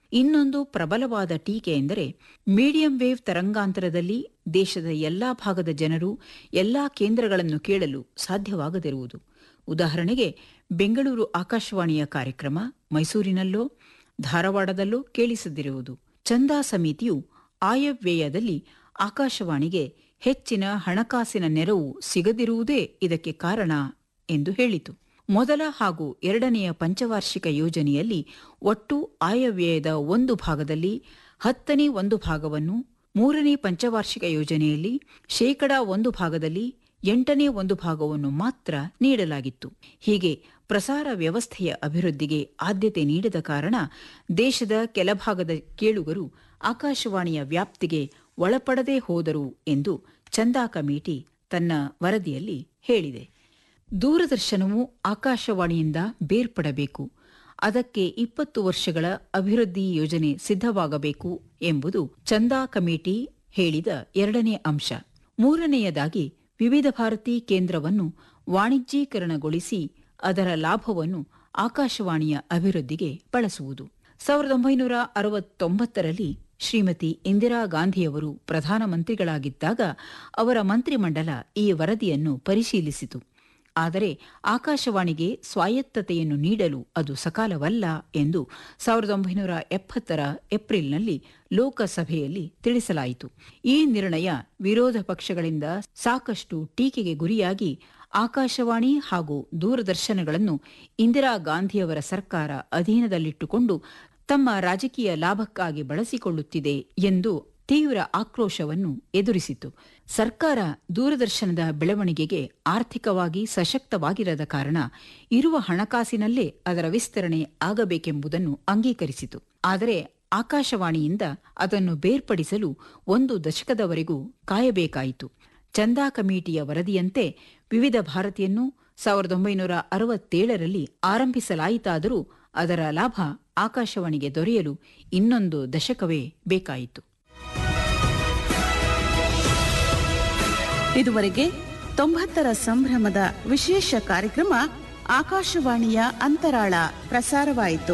ಇನ್ನೊಂದು ಪ್ರಬಲವಾದ ಟೀಕೆ ಎಂದರೆ ಮೀಡಿಯಂ ವೇವ್ ತರಂಗಾಂತರದಲ್ಲಿ ದೇಶದ ಎಲ್ಲಾ ಭಾಗದ ಜನರು ಎಲ್ಲಾ ಕೇಂದ್ರಗಳನ್ನು ಕೇಳಲು ಸಾಧ್ಯವಾಗದಿರುವುದು ಉದಾಹರಣೆಗೆ ಬೆಂಗಳೂರು ಆಕಾಶವಾಣಿಯ ಕಾರ್ಯಕ್ರಮ ಮೈಸೂರಿನಲ್ಲೋ ಧಾರವಾಡದಲ್ಲೋ ಕೇಳಿಸದಿರುವುದು ಚಂದಾ ಸಮಿತಿಯು ಆಯವ್ಯಯದಲ್ಲಿ ಆಕಾಶವಾಣಿಗೆ ಹೆಚ್ಚಿನ ಹಣಕಾಸಿನ ನೆರವು ಸಿಗದಿರುವುದೇ ಇದಕ್ಕೆ ಕಾರಣ ಎಂದು ಹೇಳಿತು ಮೊದಲ ಹಾಗೂ ಎರಡನೆಯ ಪಂಚವಾರ್ಷಿಕ ಯೋಜನೆಯಲ್ಲಿ ಒಟ್ಟು ಆಯವ್ಯಯದ ಒಂದು ಭಾಗದಲ್ಲಿ ಹತ್ತನೇ ಒಂದು ಭಾಗವನ್ನು ಮೂರನೇ ಪಂಚವಾರ್ಷಿಕ ಯೋಜನೆಯಲ್ಲಿ ಶೇಕಡಾ ಒಂದು ಭಾಗದಲ್ಲಿ ಎಂಟನೇ ಒಂದು ಭಾಗವನ್ನು ಮಾತ್ರ ನೀಡಲಾಗಿತ್ತು ಹೀಗೆ ಪ್ರಸಾರ ವ್ಯವಸ್ಥೆಯ ಅಭಿವೃದ್ಧಿಗೆ ಆದ್ಯತೆ ನೀಡದ ಕಾರಣ ದೇಶದ ಕೆಲಭಾಗದ ಕೇಳುಗರು ಆಕಾಶವಾಣಿಯ ವ್ಯಾಪ್ತಿಗೆ ಒಳಪಡದೇ ಹೋದರು ಎಂದು ಚಂದಾ ಕಮಿಟಿ ತನ್ನ ವರದಿಯಲ್ಲಿ ಹೇಳಿದೆ ದೂರದರ್ಶನವು ಆಕಾಶವಾಣಿಯಿಂದ ಬೇರ್ಪಡಬೇಕು ಅದಕ್ಕೆ ಇಪ್ಪತ್ತು ವರ್ಷಗಳ ಅಭಿವೃದ್ಧಿ ಯೋಜನೆ ಸಿದ್ಧವಾಗಬೇಕು ಎಂಬುದು ಚಂದಾ ಕಮಿಟಿ ಹೇಳಿದ ಎರಡನೇ ಅಂಶ ಮೂರನೆಯದಾಗಿ ವಿವಿಧ ಭಾರತಿ ಕೇಂದ್ರವನ್ನು ವಾಣಿಜ್ಯೀಕರಣಗೊಳಿಸಿ ಅದರ ಲಾಭವನ್ನು ಆಕಾಶವಾಣಿಯ ಅಭಿವೃದ್ಧಿಗೆ ಬಳಸುವುದು ಸಾವಿರದ ಒಂಬೈನೂರ ಅರವತ್ತೊಂಬತ್ತರಲ್ಲಿ ಶ್ರೀಮತಿ ಇಂದಿರಾ ಗಾಂಧಿಯವರು ಪ್ರಧಾನಮಂತ್ರಿಗಳಾಗಿದ್ದಾಗ ಅವರ ಮಂತ್ರಿಮಂಡಲ ಈ ವರದಿಯನ್ನು ಪರಿಶೀಲಿಸಿತು ಆದರೆ ಆಕಾಶವಾಣಿಗೆ ಸ್ವಾಯತ್ತತೆಯನ್ನು ನೀಡಲು ಅದು ಸಕಾಲವಲ್ಲ ಎಂದು ಸಾವಿರದ ಒಂಬೈನೂರ ಎಪ್ಪತ್ತರ ಏಪ್ರಿಲ್ನಲ್ಲಿ ಲೋಕಸಭೆಯಲ್ಲಿ ತಿಳಿಸಲಾಯಿತು ಈ ನಿರ್ಣಯ ವಿರೋಧ ಪಕ್ಷಗಳಿಂದ ಸಾಕಷ್ಟು ಟೀಕೆಗೆ ಗುರಿಯಾಗಿ ಆಕಾಶವಾಣಿ ಹಾಗೂ ದೂರದರ್ಶನಗಳನ್ನು ಇಂದಿರಾ ಗಾಂಧಿಯವರ ಸರ್ಕಾರ ಅಧೀನದಲ್ಲಿಟ್ಟುಕೊಂಡು ತಮ್ಮ ರಾಜಕೀಯ ಲಾಭಕ್ಕಾಗಿ ಬಳಸಿಕೊಳ್ಳುತ್ತಿದೆ ಎಂದು ತೀವ್ರ ಆಕ್ರೋಶವನ್ನು ಎದುರಿಸಿತು ಸರ್ಕಾರ ದೂರದರ್ಶನದ ಬೆಳವಣಿಗೆಗೆ ಆರ್ಥಿಕವಾಗಿ ಸಶಕ್ತವಾಗಿರದ ಕಾರಣ ಇರುವ ಹಣಕಾಸಿನಲ್ಲೇ ಅದರ ವಿಸ್ತರಣೆ ಆಗಬೇಕೆಂಬುದನ್ನು ಅಂಗೀಕರಿಸಿತು ಆದರೆ ಆಕಾಶವಾಣಿಯಿಂದ ಅದನ್ನು ಬೇರ್ಪಡಿಸಲು ಒಂದು ದಶಕದವರೆಗೂ ಕಾಯಬೇಕಾಯಿತು ಚಂದಾ ಕಮಿಟಿಯ ವರದಿಯಂತೆ ವಿವಿಧ ಭಾರತಿಯನ್ನು ಸಾವಿರದ ಒಂಬೈನೂರ ಅರವತ್ತೇಳರಲ್ಲಿ ಆರಂಭಿಸಲಾಯಿತಾದರೂ ಅದರ ಲಾಭ ಆಕಾಶವಾಣಿಗೆ ದೊರೆಯಲು ಇನ್ನೊಂದು ದಶಕವೇ ಬೇಕಾಯಿತು ಇದುವರೆಗೆ ತೊಂಬತ್ತರ ಸಂಭ್ರಮದ ವಿಶೇಷ ಕಾರ್ಯಕ್ರಮ ಆಕಾಶವಾಣಿಯ ಅಂತರಾಳ ಪ್ರಸಾರವಾಯಿತು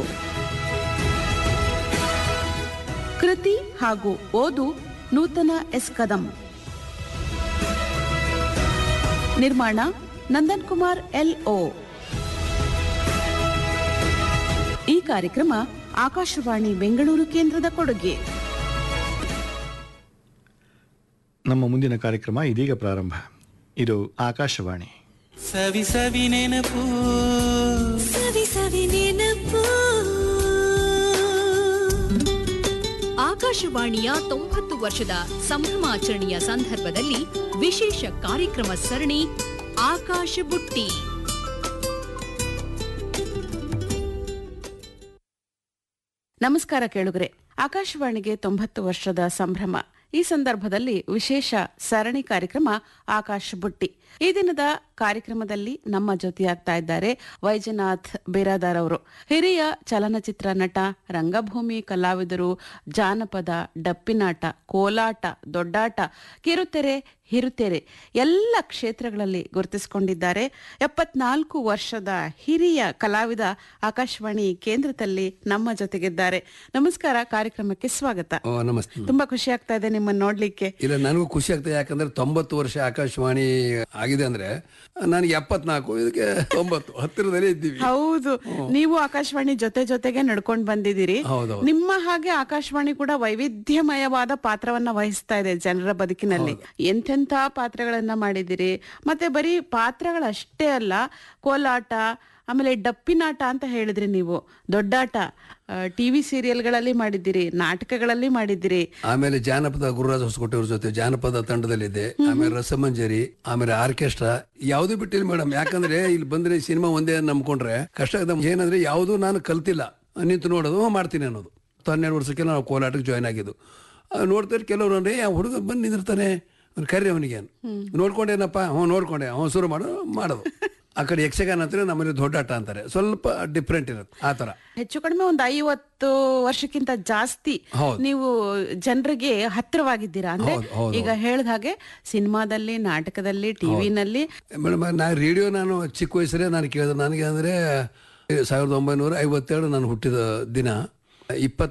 ಕೃತಿ ಹಾಗೂ ಓದು ನೂತನ ಎಸ್ ಕದಂ ನಿರ್ಮಾಣ ನಂದನ್ ಕುಮಾರ್ ಎಲ್ ಓ ಈ ಕಾರ್ಯಕ್ರಮ ಆಕಾಶವಾಣಿ ಬೆಂಗಳೂರು ಕೇಂದ್ರದ ಕೊಡುಗೆ ನಮ್ಮ ಮುಂದಿನ ಕಾರ್ಯಕ್ರಮ ಇದೀಗ ಪ್ರಾರಂಭ ಇದು ಆಕಾಶವಾಣಿ ಸವಿ ಸವಿ ನೆನಪು ಸವಿ ಸವಿ ನೆನಪು ಆಕಾಶವಾಣಿಯ ತೊಂಬತ್ತು ವರ್ಷದ ಸಂಭ್ರಮಾಚರಣೆಯ ಸಂದರ್ಭದಲ್ಲಿ ವಿಶೇಷ ಕಾರ್ಯಕ್ರಮ ಸರಣಿ ಆಕಾಶ ಬುಟ್ಟಿ ನಮಸ್ಕಾರ ಕೇಳುಗರೆ ಆಕಾಶವಾಣಿಗೆ ತೊಂಬತ್ತು ವರ್ಷದ ಸಂಭ್ರಮ ಈ ಸಂದರ್ಭದಲ್ಲಿ ವಿಶೇಷ ಸರಣಿ ಕಾರ್ಯಕ್ರಮ ಆಕಾಶ ಬುಟ್ಟಿ ಈ ದಿನದ ಕಾರ್ಯಕ್ರಮದಲ್ಲಿ ನಮ್ಮ ಜೊತೆಯಾಗ್ತಾ ಇದ್ದಾರೆ ವೈಜನಾಥ್ ಬೇರಾದಾರ್ ಅವರು ಹಿರಿಯ ಚಲನಚಿತ್ರ ನಟ ರಂಗಭೂಮಿ ಕಲಾವಿದರು ಜಾನಪದ ಡಪ್ಪಿನಾಟ ಕೋಲಾಟ ದೊಡ್ಡಾಟ ಕಿರುತೆರೆ ಹಿರುತೆರೆ ಎಲ್ಲ ಕ್ಷೇತ್ರಗಳಲ್ಲಿ ಗುರುತಿಸಿಕೊಂಡಿದ್ದಾರೆ ಎಪ್ಪತ್ನಾಲ್ಕು ವರ್ಷದ ಹಿರಿಯ ಕಲಾವಿದ ಆಕಾಶವಾಣಿ ಕೇಂದ್ರದಲ್ಲಿ ನಮ್ಮ ಜೊತೆಗಿದ್ದಾರೆ ನಮಸ್ಕಾರ ಕಾರ್ಯಕ್ರಮಕ್ಕೆ ಸ್ವಾಗತ ಓ ನಮಸ್ತೆ ತುಂಬಾ ಖುಷಿ ಆಗ್ತಾ ಇದೆ ನಿಮ್ಮನ್ನ ನೋಡ್ಲಿಕ್ಕೆ ಇಲ್ಲ ನನಗೂ ಖುಷಿ ಆಗ್ತದೆ ಯಾಕಂದ್ರೆ ತೊಂಬತ್ತು ವರ್ಷ ಆಕಾಶವಾಣಿ ಆಗಿದೆ ಅಂದ್ರೆ ನನಗೆ ಎಪ್ಪತ್ನಾಲ್ಕು ಇದಕ್ಕೆ ತೊಂಬತ್ತು ಹತ್ತಿರದಲ್ಲೇ ಇದ್ದೀವಿ ಹೌದು ನೀವು ಆಕಾಶವಾಣಿ ಜೊತೆ ಜೊತೆಗೆ ನಡ್ಕೊಂಡ್ ಬಂದಿದ್ದೀರಿ ಹೌದೌದು. ನಿಮ್ಮ ಹಾಗೆ ಆಕಾಶವಾಣಿ ಕೂಡ ವೈವಿಧ್ಯಮಯವಾದ ಪಾತ್ರವನ್ನ ವಹಿಸ್ತಾ ಇದೆ ಜನರ ಬದುಕಿನಲ್ಲಿ ಎಂತೆಂಥ ಪಾತ್ರಗಳನ್ನ ಮಾಡಿದಿರಿ ಮತ್ತೆ ಬರೀ ಪಾತ್ರಗಳಷ್ಟೇ ಅಲ್ಲ ಕೋಲಾಟ ಆಮೇಲೆ ಡಪ್ಪಿನಾಟ ಅಂತ ಹೇಳಿದ್ರಿ ನೀವು ದೊಡ್ಡಾಟ ಟಿವಿ ಸೀರಿಯಲ್ಗಳಲ್ಲಿ ಮಾಡಿದ್ದೀರಿ ನಾಟಕಗಳಲ್ಲಿ ಮಾಡಿದ್ದೀರಿ ಆಮೇಲೆ ಜಾನಪದ ಗುರುರಾಜ ಹೊಸಕೋಟೆಯವ್ರ ಜೊತೆ ಜಾನಪದ ತಂಡದಲ್ಲಿದ್ದೆ ಆಮೇಲೆ ರಸಮಂಜರಿ ಆಮೇಲೆ ಆರ್ಕೆಸ್ಟ್ರಾ ಯಾವ್ದು ಬಿಟ್ಟಿಲ್ಲ ಮೇಡಮ್ ಯಾಕಂದ್ರೆ ಇಲ್ಲಿ ಬಂದ್ರೆ ಸಿನಿಮಾ ಒಂದೇ ನಂಬ್ಕೊಂಡ್ರೆ ಕಷ್ಟ ಆಗಿದೆ. ಏನಂದ್ರೆ ಯಾವುದು ನಾನು ಕಲ್ತಿಲ್ಲ ನಿಂತು ನೋಡೋದು ಹ್ಞೂ ಮಾಡ್ತೀನಿ ಅನ್ನೋದು ಹತ್ತು ಹನ್ನೆರಡು ವರ್ಷಕ್ಕೆ ನಾವು ಕೋಲಾಟಕ್ಕೆ ಜಾಯ್ನ್ ಆಗಿದ್ದು ಆ, ನೋಡ್ತಾರೆ ಕೆಲವರು ಅಂದ್ರೆ ಆ ಹುಡುಗ ಬಂದು ನಿಂದಿರ್ತಾನೆ ಅವ್ನು ಕರ್ರಿ ಅವನಿಗೆ ನೋಡ್ಕೊಂಡೇನಪ್ಪ ಹ್ಞೂ ನೋಡ್ಕೊಂಡೆ ಹ್ಞೂ ಶುರು ಮಾಡು ಮಾಡೋದು ಆ ಕಡೆ ಯಕ್ಷಗಾನ ಅಂತಾರೆ ನಮ್ಮಲ್ಲಿ ದೊಡ್ಡಾಟ ಅಂತಾರೆ ಸ್ವಲ್ಪ ಡಿಫ್ರೆಂಟ್ ಇರುತ್ತೆ ಆ ಥರ ಹೆಚ್ಚು ಕಡಿಮೆ ಒಂದು ಐವತ್ತು ವರ್ಷಕ್ಕಿಂತ ಜಾಸ್ತಿ ಹೌದು. ನೀವು ಜನರಿಗೆ ಹತ್ತಿರವಾಗಿದ್ದೀರಾ ಅಂದ್ರೆ ಹೌದು, ಹೌದು, ಈಗ ಹೇಳ್ದ ಹಾಗೆ ಸಿನಿಮಾದಲ್ಲಿ ನಾಟಕದಲ್ಲಿ ಟಿವಿನಲ್ಲಿ ಮೇಡಮ್ ನಾ ರೇಡಿಯೋ ನಾನು ಚಿಕ್ಕ ವಯಸ್ಸರೇ ನಾನು ಕೇಳಿದೆ ನನಗೆ ಅಂದರೆ ಸಾವಿರದ ಒಂಬೈನೂರ ಐವತ್ತೇಳು ನಾನು ಹುಟ್ಟಿದ ದಿನ ಇಪ್ಪತ್ತ